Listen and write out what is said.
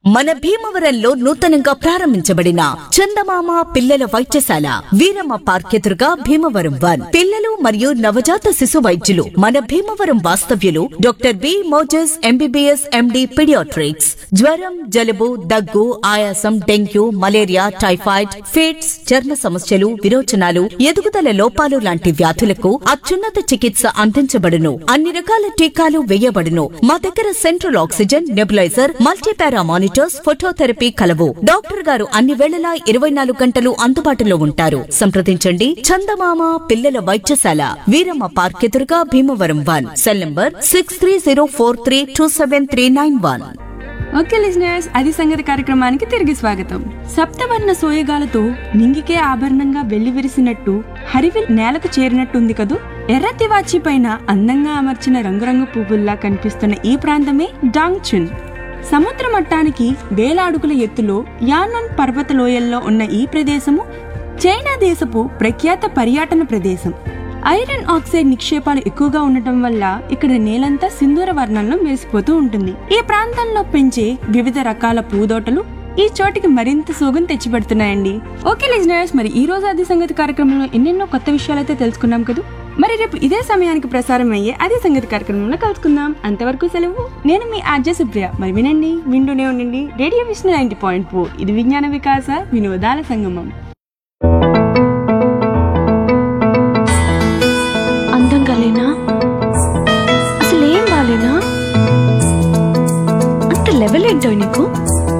మన భీమవరంలో నూతనంగా ప్రారంభించబడిన చందమామ పిల్లల వైద్యశాల వీరమ్మ పార్క్ ఎదురుగా భీమవరం వన్ పిల్లలు మరియు నవజాత శిశు వైద్యులు మన భీమవరం వాస్తవ్యులు doctor B Moses MBBS MD paediatrics జ్వరం జలుబు దగ్గు ఆయాసం డెంగ్యూ మలేరియా టైఫాయిడ్ ఫిట్స్ చర్మ సమస్యలు విరోచనాలు ఎదుగుదల లోపాలు లాంటి వ్యాధులకు అత్యున్నత చికిత్స అందించబడును అన్ని రకాల టీకాలు వేయబడును మా దగ్గర central oxygen nebuliser multipara monitors phototherapy కలవు డాక్టర్ గారు అన్ని వేళలా ఇరవై నాలుగు గంటలు అందుబాటులో ఉంటారు సంప్రదించండి చందమామ పిల్లల వైద్యశాల వీరమ్మ పార్క్ ఎదురుగా Bhimavaram one cell number six three zero four three two seven three nine one okay listeners అది సంగతి కార్యక్రమానికి తిరిగి స్వాగతం సప్తవర్ణ సోయగాలతో నింగికే ఆభరణంగా వెళ్లి విరిసినట్టు హరివిల్ నేలకు చేరినట్టుంది కదూ ఎర్ర తివాచి పైన అందంగా అమర్చిన రంగురంగు పువ్వుల్లా కనిపిస్తున్న ఈ ప్రాంతమే డాంగ్చున్ సముద్ర మట్టానికి వేల అడుగుల ఎత్తులో యానన్ పర్వత లోయల్లో ఉన్న ఈ ప్రదేశము చైనా దేశపు ప్రఖ్యాత పర్యాటన ప్రదేశం ఐరన్ ఆక్సైడ్ నిక్షేపాలు ఎక్కువగా ఉండటం వల్ల ఇక్కడ నేలంతా సింధూర వర్ణంలో మెరిసిపోతూ ఉంటుంది ఈ ప్రాంతంలో పెంచే వివిధ రకాల పూదోటలు ఈ చోటికి మరింత సోగం తెచ్చిపెడుతున్నాయండి ఓకే లిజనర్స్ మరి ఈ రోజు అది సంగతి కార్యక్రమంలో ఎన్నెన్నో కొత్త విషయాలైతే తెలుసుకున్నాం కదా మరి రేపు ఇదే సమయానికి ప్రసారం అయ్యే అదే సంగతి కార్యక్రమంలో కలుసుకుందాం అంతవరకు సెలవు నేను మీ ఆర్జే సుప్రియ మరి వినండి వింటూనే ఉండండి radio Vishnu ninety point four ఇది విజ్ఞాన వికాస వినోదాల సంగమం అందంగా లేనా అసలు ఏం బాలేనా అంత లెవెల్ ఏంటో నీకు